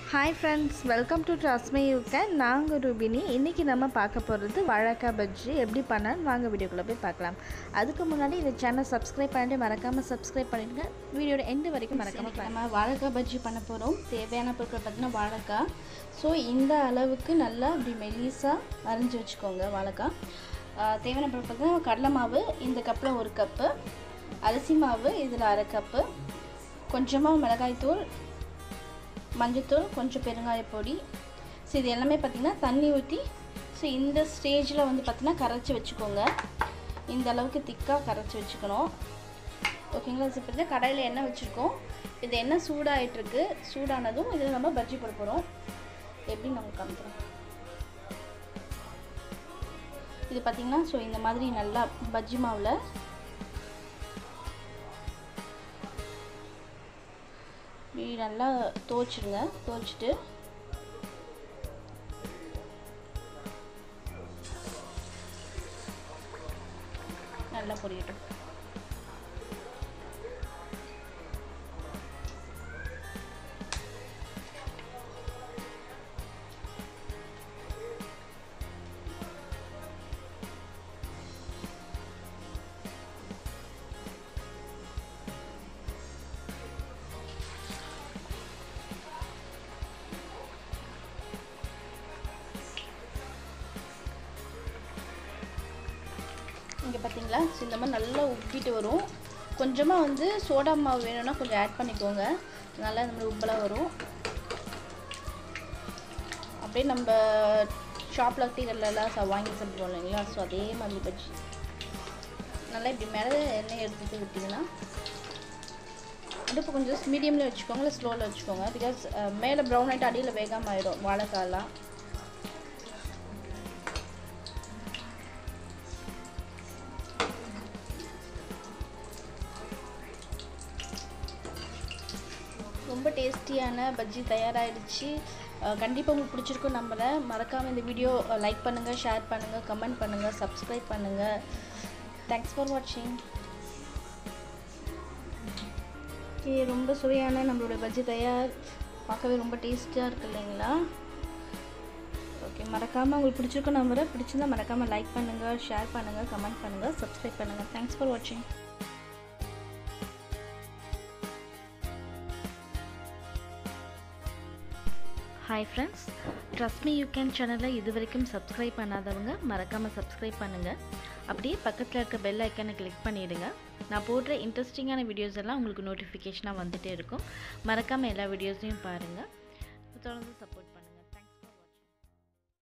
hi friends welcome to trust me you can நாங்கள் ரூபினி இன்றைக்கி நம்ம பார்க்க போகிறது வாழைக்காய் பஜ்ஜி எப்படி பண்ணான்னு வாங்க வீடியோக்குள்ளே போய் பார்க்கலாம் அதுக்கு முன்னாடி இந்த சேனல் சப்ஸ்கிரைப் பண்ணிட்டு மறக்காமல் சப்ஸ்கிரைப் பண்ணிடுங்க வீடியோட எண்டு வரைக்கும் மறக்காமல் இன்னைக்கு நம்ம வாழைக்காய் பஜ்ஜி பண்ண போகிறோம் தேவையான பொருட்கள் பார்த்தீங்கன்னா வாழைக்காய் ஸோ இந்த அளவுக்கு நல்லா இப்படி மெலிசாக அரிஞ்சு வச்சுக்கோங்க வாழைக்காய் ஆஹ் தேவையான பொருட்கள் பார்த்தீங்கன்னா கடலை மாவு இந்த கப்பில் ஒரு கப்பு அரிசி மாவு இதில் அரை கப்பு கொஞ்சமாக மிளகாய்த்தூள் மஞ்சத்தூள் கொஞ்சம் பெருங்காயப் பொடி ஸோ இது எல்லாமே பார்த்திங்கன்னா தண்ணி ஊற்றி ஸோ இந்த ஸ்டேஜில் வந்து பார்த்திங்கன்னா கரைச்சி வச்சுக்கோங்க இந்த அளவுக்கு திக்காக கரைச்சி வச்சுக்கணும் ஓகேங்களா இப்போ வந்து கடையில் எண்ணெய் வச்சுருக்கோம் இது எண்ணெய் சூடாகிட்டுருக்கு சூடானதும் இதில் நம்ம பஜ்ஜி போட போகிறோம் எப்படி நம்ம காமிக்கிறோம் இது பார்த்திங்கன்னா ஸோ இந்த மாதிரி நல்லா பஜ்ஜி மாவில் இப்படி நல்லா துவச்சிடுங்க துவச்சிட்டு நல்லா பொரியட்டும் இங்கே பார்த்தீங்களா ஸோ இந்த மாதிரி நல்லா உப்பிட்டு வரும் கொஞ்சமாக வந்து சோடா மாவு வேணும்னா கொஞ்சம் ஆட் பண்ணிக்கோங்க நல்லா இந்த மாதிரி உப்பலாக வரும் அப்படியே நம்ம ஷாப்பில் டீக்கடலாம் ச வாங்கி சாப்பிடுவோம் இல்லைங்களா ஸோ அதே மாதிரி பஜ்ஜி நல்லா இப்படி மேலே எண்ணெய் எடுத்துட்டு விட்டிங்கன்னா அடுப்பு கொஞ்சம் மீடியமில் வச்சுக்கோங்க இல்லை ஸ்லோவில் வச்சுக்கோங்க பிகாஸ் மேலே ப்ரௌன் ஆகிட்டு அடியில் வேகாமல் ஆகிடும் வாழைக்காயெல்லாம் ரொம்ப டேஸ்டியான பஜ்ஜி தயாராகிடுச்சு கண்டிப்பாக உங்களுக்கு பிடிச்சிருக்கும் நம்மளை மறக்காமல் இந்த வீடியோ லைக் பண்ணுங்கள் ஷேர் பண்ணுங்கள் கமெண்ட் பண்ணுங்கள் சப்ஸ்கிரைப் பண்ணுங்கள் தேங்க்ஸ் ஃபார் வாட்சிங் ஓகே ரொம்ப சுவையான நம்மளோட பஜ்ஜி தயார் பார்க்கவே ரொம்ப டேஸ்டியாக இருக்கு இல்லைங்களா ஓகே மறக்காமல் உங்களுக்கு பிடிச்சிருக்கும் நம்பரை பிடிச்சிருந்தா மறக்காமல் லைக் பண்ணுங்கள் ஷேர் பண்ணுங்கள் கமெண்ட் பண்ணுங்கள் சப்ஸ்கிரைப் பண்ணுங்கள் தேங்க்ஸ் ஃபார் வாட்சிங் hi friends trust me you can சேனலை இது வரைக்கும் சப்ஸ்கிரைப் பண்ணாதவங்க மறக்காமல் சப்ஸ்கிரைப் பண்ணுங்கள் அப்படியே பக்கத்தில் இருக்க பெல் ஐக்கனை கிளிக் பண்ணிவிடுங்க நான் போடுற இன்ட்ரெஸ்டிங்கான வீடியோஸ் எல்லாம் உங்களுக்கு நோட்டிஃபிகேஷனாக வந்துகிட்டே இருக்கும் மறக்காமல் எல்லா வீடியோஸையும் பாருங்கள் தொடர்ந்து சப்போர்ட் பண்ணுங்கள்